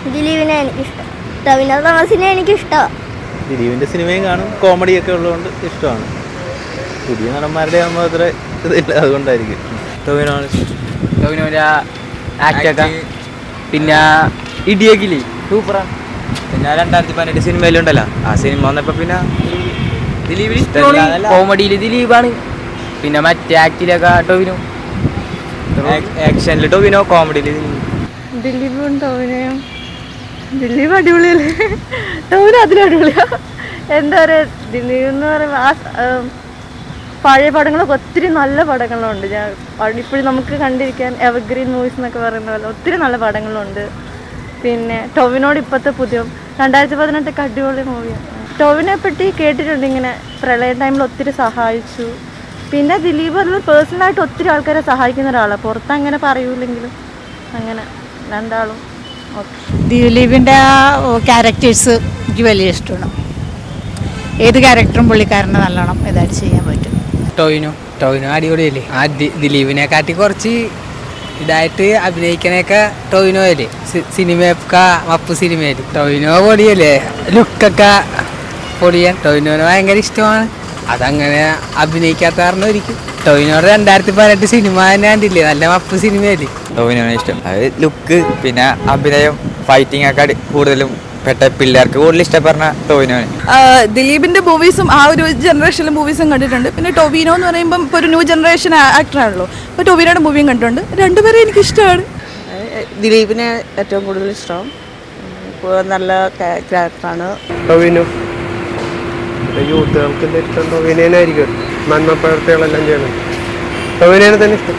ദിലീപിനെ എനിക്കിഷ്ടം ടവിനോ തോമസിനെ എനിക്കിഷ്ടമാണ് ദിലീപിൻ്റെ സിനിമയും കാണും കോമഡിയൊക്കെ ഉള്ളതുകൊണ്ട് ഇഷ്ടമാണ് പുതിയ നടന്മാരുടെ ആകുമ്പോൾ അത്ര ഇതില്ല അതുകൊണ്ടായിരിക്കും ടോവിനോണ് ടോവിനോൻ്റെ ആക്ടൊക്കെ പിന്നെ ഇടിയക്കില്ലേ സൂപ്പറാണ് പിന്നെ രണ്ടായിരത്തി പതിനെട്ട് സിനിമയിലുണ്ടല്ലോ ആ സിനിമ വന്നപ്പോൾ പിന്നെ ദിലീപിന് കോമഡിയിൽ ദിലീപാണ് പിന്നെ മറ്റേ ആക്ടിലൊക്കെ ടോവിനോ ആക്ഷനിൽ ടോവിനോ കോമഡിയിൽ ദിലീപ് ദിലീപും ടോവിനെയും ദിലീപ് അടിപൊളിയല്ലേ ടോവിന അതിലും അടിപൊളിയാ എന്താ പറയുക ദിലീപ് എന്ന് പറയുമ്പോൾ ആ സ- ആം, പഴയ പടങ്ങളൊക്കെ ഒത്തിരി നല്ല പടങ്ങളുണ്ട് ഞാൻ ഇപ്പോഴും നമുക്ക് കണ്ടിരിക്കാൻ എവർഗ്രീൻ മൂവീസ് എന്നൊക്കെ പറയുന്ന പോലെ ഒത്തിരി നല്ല പടങ്ങളുണ്ട് പിന്നെ ടോവിനോട് ഇപ്പോഴത്തെ പുതിയ രണ്ടായിരത്തി പതിനെട്ടൊക്കെ അടിപൊളി മൂവിയാണ് ടോവിനെ പറ്റി കേട്ടിട്ടുണ്ട് ഇങ്ങനെ പ്രളയ ടൈമിൽ ഒത്തിരി സഹായിച്ചു പിന്നെ ദിലീപ് പറഞ്ഞാൽ പേഴ്സണലായിട്ട് ഒത്തിരി ആൾക്കാരെ സഹായിക്കുന്ന ഒരാളാണ് പുറത്ത് അങ്ങനെ പറയൂലെങ്കിലും അങ്ങനെ രണ്ടാളും ഓക്കെ ദിലീപിൻ്റെ ആ ക്യാരക്ടേഴ്സ് എനിക്ക് വലിയ ഇഷ്ടമാണ് ഏത് ക്യാരക്ടറും പുള്ളിക്കാരന് നല്ലോണം ഇതായിട്ട് ചെയ്യാൻ പറ്റും ടോവിനോ ടോവിനോ അടിപൊളിയല്ലേ ആ ദി- ദിലീപിനെ കാട്ടി കുറച്ച് ഇതായിട്ട് അഭിനയിക്കണൊക്കെ ടോവിനോ അല്ലേ സിനിമയൊക്കെ മപ്പ് സിനിമയില് ടോവിനോ പൊടിയല്ലേ ലുക്കൊക്കെ പൊടിയാൻ ടോവിനോനെ ഭയങ്കര ഇഷ്ടമാണ് അതങ്ങനെ അഭിനയിക്കാത്ത കാരണം ഒരിക്കും ടോവിനോടെ രണ്ടായിരത്തി പതിനെട്ട് സിനിമ തന്നെ കണ്ടില്ലേ നല്ല മപ്പ് സിനിമയല്ലേ ടോവിനോനെ ഇഷ്ടം അത് ലുക്ക് പിന്നെ അഭിനയം ഫൈറ്റിംഗ് ഒക്കെ അടി- കൂടുതലും പെട്ട പിള്ളേർക്ക് കൂടുതൽ ഇഷ്ടപ്പെടുന്ന ടോവിനോനെ ദിലീപിന്റെ മൂവീസും ആ ഒരു ജനറേഷനിലെ മൂവീസും കണ്ടിട്ടുണ്ട് പിന്നെ ടൊവിനോ എന്ന് പറയുമ്പം ഇപ്പോൾ ഒരു ന്യൂ ജനറേഷൻ ആക്ടറാണല്ലോ അപ്പോൾ ടൊവിനോയുടെ മൂവിയും കണ്ടിട്ടുണ്ട് രണ്ടുപേരും എനിക്ക് ഇഷ്ടമാണ് ദിലീപിനെ ഏറ്റവും കൂടുതൽ ഇഷ്ടം ഇപ്പോൾ നല്ല ക്യാരക്ടറാണ് ടൊവിനോ യൂത്തുകൾക്ക് ഇഷ്ടം ടൊവിനേനായിരിക്കും നന്മ പ്രവർത്തികളെല്ലാം ചെയ്യണം ടൊവിനേനെ തന്നെ ഇഷ്ടം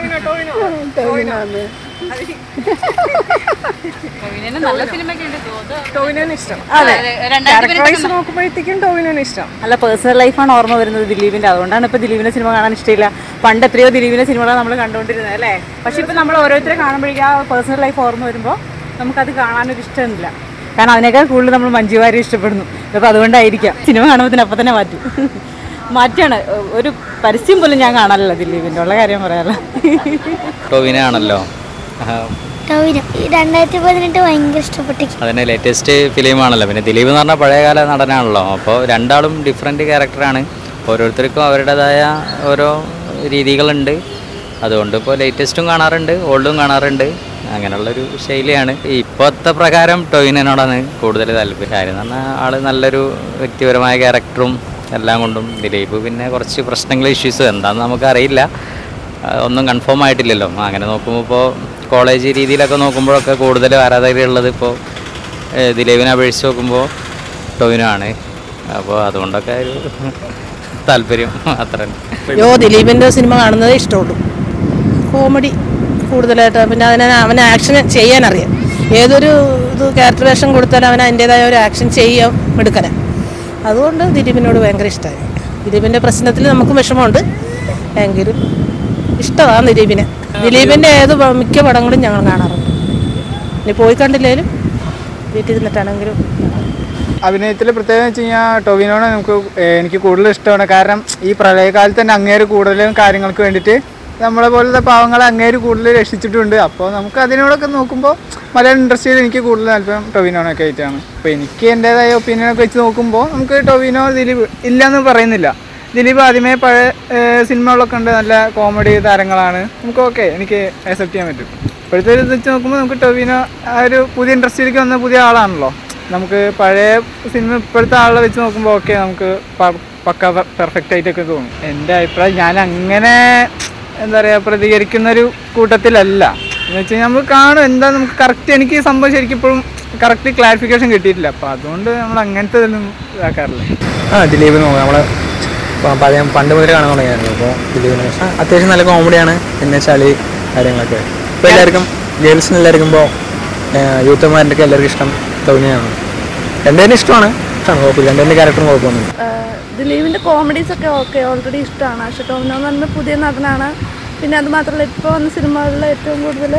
ടോവിനോനെ ഇഷ്ടം അതെ ക്യാരക്ടർ വൈസ് നോക്കുമ്പോഴത്തേക്കും ടോവിനോനെ ഇഷ്ടം അല്ല പേഴ്സണൽ ലൈഫാണ് ഓർമ്മ വരുന്നത് ദിലീപിന്റെ അതുകൊണ്ടാണ് ഇപ്പൊ ദിലീപിന്റെ സിനിമ കാണാൻ ഇഷ്ടമില്ല പണ്ട് എത്രയോ ദിലീപിന്റെ സിനിമകളാണ് നമ്മൾ കണ്ടുകൊണ്ടിരുന്നത് അല്ലേ പക്ഷെ ഇപ്പൊ നമ്മൾ ഓരോരുത്തരെ കാണുമ്പോഴേക്കും ആ പേഴ്സണൽ ലൈഫ് ഓർമ്മ വരുമ്പോൾ നമുക്കത് കാണാനൊരു ഇഷ്ടമില്ല കാരണം അതിനേക്കാൾ കൂടുതൽ നമ്മൾ മഞ്ജു വാര്യർ ഇഷ്ടപ്പെടുന്നു അപ്പോൾ അതുകൊണ്ടായിരിക്കാം സിനിമ കാണുമ്പോൾ അപ്പം തന്നെ മാറ്റും മാറ്റാണ് ഒരു പരസ്യം പോലും ഞാൻ കാണാറില്ല ദിലീപിന്റെ ഉള്ള കാര്യം പറയാമല്ലോ ടോവിനെ ആണല്ലോ ടവിനോ ഈ രണ്ടായിരത്തി പതിനെട്ട് ഭയങ്കര ഇഷ്ടപ്പെട്ടു അതിൻ്റെ ലേറ്റസ്റ്റ് ഫിലിമാണല്ലോ പിന്നെ ദിലീപ് എന്ന് പറഞ്ഞാൽ പഴയകാല നടനാണല്ലോ അപ്പോൾ രണ്ടാളും ഡിഫറെൻറ്റ് ക്യാരക്ടറാണ് ഓരോരുത്തർക്കും അവരുടേതായ ഓരോ രീതികളുണ്ട് അതുകൊണ്ട് ഇപ്പോൾ ലേറ്റസ്റ്റും കാണാറുണ്ട് ഓൾഡും കാണാറുണ്ട് അങ്ങനെയുള്ളൊരു ശൈലിയാണ് ഇപ്പോഴത്തെ പ്രകാരം ടൊയിനോടാണ് കൂടുതൽ താല്പര്യം കാര്യം എന്ന് പറഞ്ഞാൽ ആൾ നല്ലൊരു വ്യക്തിപരമായ ക്യാരക്ടറും എല്ലാം കൊണ്ടും ദിലീപ് പിന്നെ കുറച്ച് പ്രശ്നങ്ങൾ ഇഷ്യൂസ് എന്താണെന്ന് നമുക്കറിയില്ല ആ, ഒന്നും കൺഫേം ആയിട്ടില്ലല്ലോ അങ്ങനെ നോക്കുമ്പോൾ ഇപ്പോൾ കോളേജ് രീതിയിലൊക്കെ നോക്കുമ്പോഴൊക്കെ കൂടുതൽ ആരാധകരുള്ളത് ഇപ്പോൾ ദിലീപിനെ അപേക്ഷിച്ച് നോക്കുമ്പോൾ ടൊവിനോ ആണ് അപ്പോൾ അതുകൊണ്ടൊക്കെ ഒരു താല്പര്യം അത്ര യോ ദിലീപിന്റെ സിനിമ കാണുന്നതേ ഇഷ്ടമുള്ളൂ കോമഡി കൂടുതലായിട്ട് പിന്നെ അതിനെ അവന് ആക്ഷൻ ചെയ്യാൻ അറിയാം ഏതൊരു ഇത് ക്യാരക്ടർ വേഷം കൊടുത്താലും അവൻ അതിൻ്റെതായ ഒരു ആക്ഷൻ ചെയ്യാൻ എടുക്കല അതുകൊണ്ട് ദിലീപിനോട് ഭയങ്കര ഇഷ്ടമായി ദിലീപിൻ്റെ പ്രശ്നത്തിൽ നമുക്കും വിഷമമുണ്ട് എങ്കിലും ഇഷ്ടമാണ് ദിലീപിനെ ദിലീപിൻ്റെ ഏത് പ- മിക്ക പടങ്ങളും ഞങ്ങൾ കാണാറുണ്ട് ഇനി പോയി കണ്ടില്ലേലും വീട്ടിൽ നിന്നിട്ടാണെങ്കിലും അഭിനയത്തിൽ പ്രത്യേകം വെച്ച് കഴിഞ്ഞാൽ ടൊവിനോനെ നമുക്ക് ഏഹ്, എനിക്ക് കൂടുതൽ ഇഷ്ടമാണ് കാരണം ഈ പ്രളയകാലത്ത് തന്നെ അങ്ങേര് കൂടുതലും കാര്യങ്ങൾക്ക് വേണ്ടിയിട്ട് നമ്മളെ പോലത്തെ പാവങ്ങളെ അങ്ങേര് കൂടുതൽ രക്ഷിച്ചിട്ടുണ്ട് അപ്പോൾ നമുക്ക് അതിനോടൊക്കെ നോക്കുമ്പോൾ മലയാളം ഇൻഡസ്ട്രിയിൽ എനിക്ക് കൂടുതൽ താല്പര്യം ടൊവിനോനൊക്കെ ആയിട്ടാണ് അപ്പോൾ എനിക്ക് എൻ്റേതായ ഒപ്പീനിയനൊക്കെ വെച്ച് നോക്കുമ്പോൾ നമുക്ക് ടൊവിനോ ദിലീപ് ഇല്ലയെന്ന് പറയുന്നില്ല ദിലീപ് ആദ്യമേ പഴയ ഏഹ്, സിനിമകളൊക്കെ ഉണ്ട് നല്ല കോമഡി താരങ്ങളാണ് നമുക്ക് ഓക്കെ എനിക്ക് അക്സെപ്റ്റ് ചെയ്യാൻ പറ്റും ഇപ്പോഴത്തെ ഒരു ഇത് വെച്ച് നോക്കുമ്പോൾ നമുക്ക് ടൊവിനോ ആ ഒരു പുതിയ ഇൻഡസ്ട്രിയിലേക്ക് വന്ന പുതിയ ആളാണല്ലോ നമുക്ക് പഴയ സിനിമ ഇപ്പോഴത്തെ ആളെ വെച്ച് നോക്കുമ്പോൾ ഓക്കെ നമുക്ക് പ- പക്ക പെർഫെക്റ്റ് ആയിട്ടൊക്കെ തോന്നും എൻ്റെ അഭിപ്രായം ഞാൻ അങ്ങനെ എന്താ പറയുക പ്രതികരിക്കുന്ന ഒരു കൂട്ടത്തിലല്ല എന്ന് വെച്ച് കഴിഞ്ഞാൽ നമ്മൾ കാണും എന്താ നമുക്ക് കറക്റ്റ് എനിക്ക് ഈ സംഭവം ശരിക്കും ഇപ്പോഴും കറക്റ്റ് ക്ലാരിഫിക്കേഷൻ കിട്ടിയിട്ടില്ല അപ്പോൾ അതുകൊണ്ട് നമ്മൾ അങ്ങനത്തെ ഇതൊന്നും ഇതാക്കാറില്ല ആ ദിലീപ് നോക്കാം നമ്മളെ പ- പഴയ പണ്ട് മുതൽ കാണാൻ തുടങ്ങിയായിരുന്നു അപ്പോൾ ദിലീപിന് ആ, അത്യാവശ്യം നല്ല കോമഡിയാണ് പിന്നെ ചളി കാര്യങ്ങളൊക്കെ ഇപ്പോൾ എല്ലാവർക്കും ഗേൾസിന് എല്ലാവർക്കും ഇപ്പോൾ യൂത്തുമാരുടെ ഒക്കെ എല്ലാവർക്കും ഇഷ്ടം ടോവിനെയാണ് രണ്ടുപേരും ഇഷ്ടമാണ് ഇഷ്ടമാണ് കുഴപ്പമില്ല രണ്ടുപേരുടെ ക്യാരക്ടറും കുഴപ്പമൊന്നുമില്ല ദിലീപിന്റെ കോമഡീസ് ഒക്കെ ഓക്കെ ഓൾറെഡി ഇഷ്ടമാണ് പക്ഷെ ടോവിനോ എന്ന് പറഞ്ഞ പുതിയ നടനാണ് പിന്നെ അത് മാത്രമല്ല ഇപ്പോൾ വന്ന സിനിമകളിൽ ഏറ്റവും കൂടുതൽ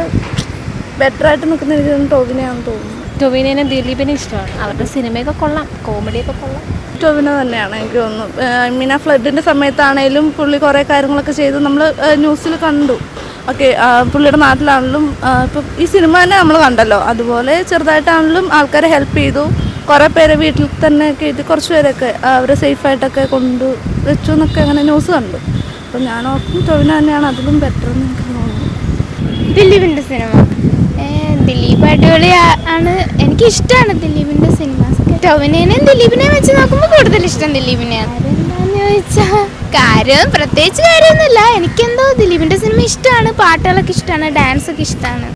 ബെറ്റർ ആയിട്ട് നിൽക്കുന്ന എനിക്ക് തോന്നുന്നു ടോവിനെയാണെന്ന് തോന്നുന്നു ടൊവിനേനെ ദിലീപിനെ ഇഷ്ടമാണ് അവരുടെ സിനിമയൊക്കെ കൊള്ളാം കോമഡിയൊക്കെ കൊള്ളാം ടോവിനോ തന്നെയാണ് എനിക്ക് തോന്നുന്നു ഐ മീൻ ആ ഫ്ലഡിൻ്റെ സമയത്താണേലും പുള്ളി കുറേ കാര്യങ്ങളൊക്കെ ചെയ്ത് നമ്മൾ ന്യൂസിൽ കണ്ടു ഓക്കെ പുള്ളിയുടെ നാട്ടിലാണെങ്കിലും ഇപ്പം ഈ സിനിമ തന്നെ നമ്മൾ കണ്ടല്ലോ അതുപോലെ ചെറുതായിട്ടാണെങ്കിലും ആൾക്കാരെ ഹെൽപ്പ് ചെയ്തു കുറേ പേരെ വീട്ടിൽ തന്നെ കയറ്റി കുറച്ച് പേരൊക്കെ ആ, അവരെ സേഫായിട്ടൊക്കെ കൊണ്ട് വെച്ചു എന്നൊക്കെ അങ്ങനെ ന്യൂസ് കണ്ടു അപ്പം ഞാൻ ഓർക്കും ടൊവിനോ തന്നെയാണ് അതിലും ബെറ്റർ എന്ന് എനിക്ക് തോന്നുന്നു ദിലീപിന്റെ സിനിമ ഏ, ദിലീപ് അടിപൊളി ആ- ആണ് എനിക്ക് ഇഷ്ടമാണ് ദിലീപിന്റെ സിനിമാസ് ടോവിനേനെയും ദിലീപിനെയും വെച്ച് നോക്കുമ്പോൾ കൂടുതൽ ഇഷ്ടം ദിലീപിനെയാണ് എന്താന്ന് ചോദിച്ചാൽ കാര്യം പ്രത്യേകിച്ച് കാര്യമൊന്നുമില്ല എനിക്കെന്തോ ദിലീപിന്റെ സിനിമ ഇഷ്ടമാണ് പാട്ടുകളൊക്കെ ഇഷ്ടമാണ് ഡാൻസ് ഒക്കെ ഇഷ്ടമാണ്